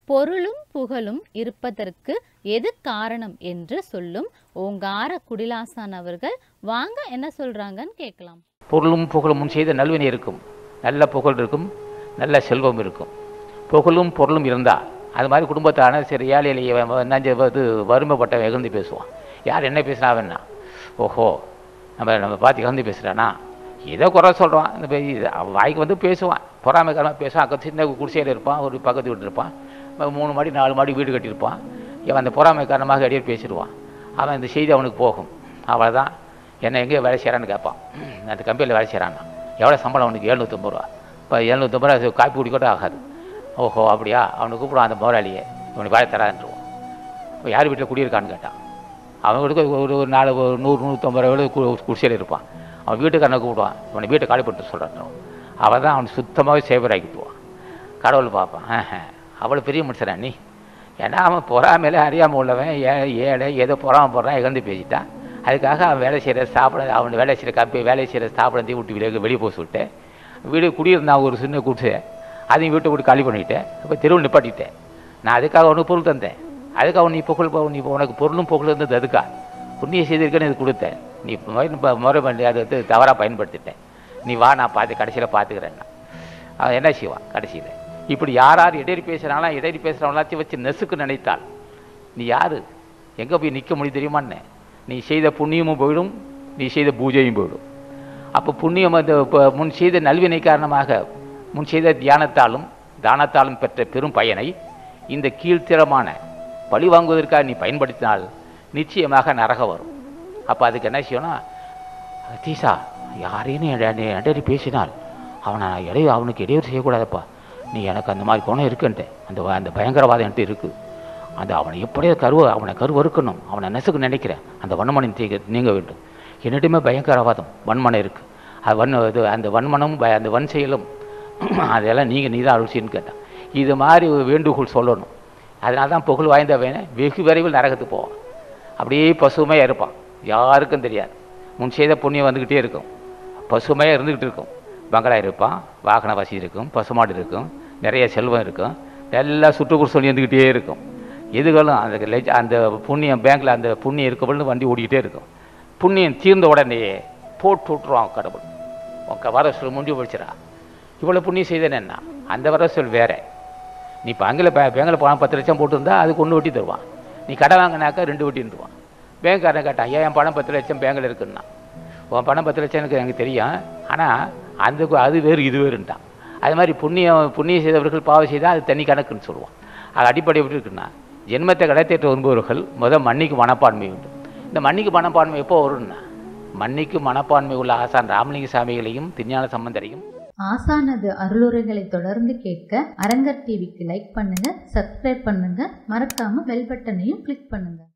பொருளும் புகழும் இருப்பதற்கு எது காரணம் என்று சொல்லும் ஓங்கார குடிலாசான் அவர்கள் வாங்க என்ன சொல்றாங்கன்னு கேட்கலாம் பொருளும் புகழும் முன் செய்த நல்வினை இருக்கும் நல்ல புகழ் இருக்கும் நல்ல செல்வம் இருக்கும் புகழும் பொருளும் இருந்தால் அது மாதிரி குடும்பத்தான சரி ஏழை எளிய நஞ்ச இது வறுமைப்பட்ட இகழ்ந்து பேசுவான் யார் என்ன பேசுனா வேணா ஓஹோ நம்ம நம்ம பார்த்து இகழ்ந்து பேசுகிறானா ஏதோ குறை சொல்கிறான் இந்த பெ- இது அவன் வாய்க்கு வந்து பேசுவான் பொறாமைக்காரமாக பேசுவான் அக்கா சின்ன குடிசையில் இருப்பான் ஒரு பக்கத்து வீட்டு இருப்பான் ம- மூணு மாடி நாலு மாடி வீடு கட்டியிருப்பான் இவன் அந்த பொறாமை காரணமாக இடையே பேசிடுவான் அவன் இந்த செய்தி அவனுக்கு போகும் அவள் தான் என்ன எங்கே வேலை செய்கிறான்னு கேட்பான் அந்த கம்பெனியில் வேலை செய்கிறான்னா எவ்வளோ சம்பளம் அவனுக்கு எழுநூற்றம்பது ரூபா இப்போ எழுநூற்றம்பது ரூபா காப்பி குடிக்கூட ஆகாது ஓஹோ அப்படியா அவனை கூப்பிடுவான் அந்த முதலாளியை இவனுக்கு வேலை தரான்ருவான் இப்போ யார் வீட்டில் குடியிருக்கான்னு கேட்டான் அவன் வீட்டுக்கு ஒரு ஒரு நாலு ஒரு நூறு நூற்றம்பது ரூபா கு- குடிசையில் இருப்பான் அவன் வீட்டுக்காரனை கூப்பிடுவான் இவனை வீட்டை காலி பண்ணிட்டு சொல்கிறான் அவன் தான் அவனை சுத்தமாகவே சேவர் ஆக்கிட்டுவான் கடவுள் பார்ப்பான் ஆஹா, அவ்வளோ பெரிய மனுஷனா நீ ஏன்னா அவன் பொறாமையில அறியாமல் உள்ளவன் ஏ ஏழை ஏதோ பொறாம போடுறான் இகழ்ந்து பேசிட்டான் அதுக்காக அவன் வேலை செய்கிற சாப்பிட அவன் வேலை செய்கிற கம்பி வேலை செய்கிற ஸ்தாபனத்தையும் விட்டு வெளியே வெளியே போக சொல்லிட்டேன் வீடு குடியிருந்தான் ஒரு சின்ன குடிசை அதையும் வீட்டை விட்டு காலி பண்ணிட்டேன் இப்போ தெருவில் நிப்பாட்டிட்டேன் நான் அதுக்காக உனக்கு பொருள் தந்தேன் அதுக்காக நீ புகழ் ப- நீ உனக்கு பொருளும் புகழ் இருந்தது அதுக்கா புண்ணிய செய்திருக்கேன்னு இது கொடுத்தேன் நீ முறை ப- முறை பண்ணி அதை வந்து தவறாக பயன்படுத்திட்டேன் நீ வா நான் பார்த்து கடைசியில் பார்த்துக்கிறேன்னா அவன் என்ன செய்வான் கடைசியில் இப்படி யார் யார் இடையறி பேசுகிறாங்களா இடையறி பேசுகிறவங்களாச்சும் வச்சு நெசுக்கு நினைத்தால் நீ யாரு எங்கே போய் நிற்க முடியும் தெரியுமான்னு நீ செய்த புண்ணியமும் போயிடும் நீ செய்த பூஜையும் போயிடும் அப்போ புண்ணியம் அந்த ப- முன் செய்த நல்வினை காரணமாக முன் செய்த தியானத்தாலும் தானத்தாலும் பெற்ற பெரும் பயனை இந்த கீழ்த்திரமான பழி வாங்குவதற்காக நீ பயன்படுத்தினால் நிச்சயமாக நரகம் வரும் அப்போ அதுக்கு என்ன செய்யணும் தீசா யாரையும் இடையறி பேசினால் அவனை இடை அவனுக்கு இடையூறு செய்யக்கூடாதப்பா நீ எனக்கு அந்த மாதிரி குணம் இருக்குன்ட்டு அந்த வ- அந்த பயங்கரவாதம் என்கிட்ட இருக்குது அந்த அவனை எப்படியோ கருவ அவனை கருவறுக்கணும் அவனை நெசுக்கு நினைக்கிறேன் அந்த வன்மனை தீங்க நீங்க வேண்டும் என்னிடமே பயங்கரவாதம் வன்மனை இருக்குது அது வன் இது அந்த வன்மனமும் பய- அந்த வன் செயலும் அதெல்லாம் நீங்கள் நீ தான் அருள்சின்னு கேட்டான் இது மாதிரி ஒரு வேண்டுகோள் சொல்லணும் அதனால தான் புகழ் வாய்ந்தவன் வெகு விரைவில் நரகத்துக்கு போவான் அப்படியே பசுமையாக இருப்பான் யாருக்கும் தெரியாது முன் செய்த புண்ணியம் வந்துக்கிட்டே இருக்கும் பசுமையாக இருந்துக்கிட்டு இருக்கும் பங்களா இருப்பான் வாகன வசதி இருக்கும் பசுமாடு இருக்கும் நிறைய செல்வம் இருக்கும் எல்லாம் சுற்றுப்புற சொல்லி இருந்துக்கிட்டே இருக்கும் எதுகளும் அந்த லெஜ் அந்த புண்ணியம் பேங்க்கில் அந்த புண்ணியம் இருக்கவள்னு வண்டி ஓடிக்கிட்டே இருக்கும் புண்ணியம் தீர்ந்த உடனே போட்டு விட்ருவான் கடவுள் உங்க வர சொல் முடிஞ்சு போயிடுச்சுடா இவ்வளோ புண்ணியம் செய்தேன்னு என்ன அந்த வர சொல் வேற நீ பேங்கில் பே பேங்கில் பணம் பத்து லட்சம் போட்டிருந்தா அதுக்கு ஒன்று வட்டி தருவான் நீ கடை வாங்கினாக்கா ரெண்டு வட்டின்னுவான் பேங்க்காரன் கேட்டான் ஐயா என் பணம் பத்து லட்சம் பேங்கில் இருக்குன்னா உன் பணம் பத்து லட்சம் எனக்கு எனக்கு தெரியும் ஆனால் அந்த கு- அது வேறு இது வேறுன்ட்டான் அது மாதிரி புண்ணியம் புண்ணியம் செய்தவர்கள் பாவம் செய்தால் அது தனி கணக்குன்னு சொல்லுவான் அது அடிப்படை எப்படி இருக்குன்னா ஜென்மத்தை கடைத்தேற்ற விரும்புபவர்கள் முதல் மன்னிக்கு மனப்பான்மை உண்டு இந்த மன்னிக்கு மனப்பான்மை எப்போ வரும்னா மன்னிக்கு மனப்பான்மை உள்ள ஆசான் ராமலிங்க சாமிகளையும் திருஞான சம்பந்தரையும் ஆசானது அருளுரைகளை தொடர்ந்து கேட்க அரங்கர் டிவிக்கு லைக் பண்ணுங்க சப்ஸ்கிரைப் பண்ணுங்க மறக்காம பெல் பட்டனையும் கிளிக் பண்ணுங்க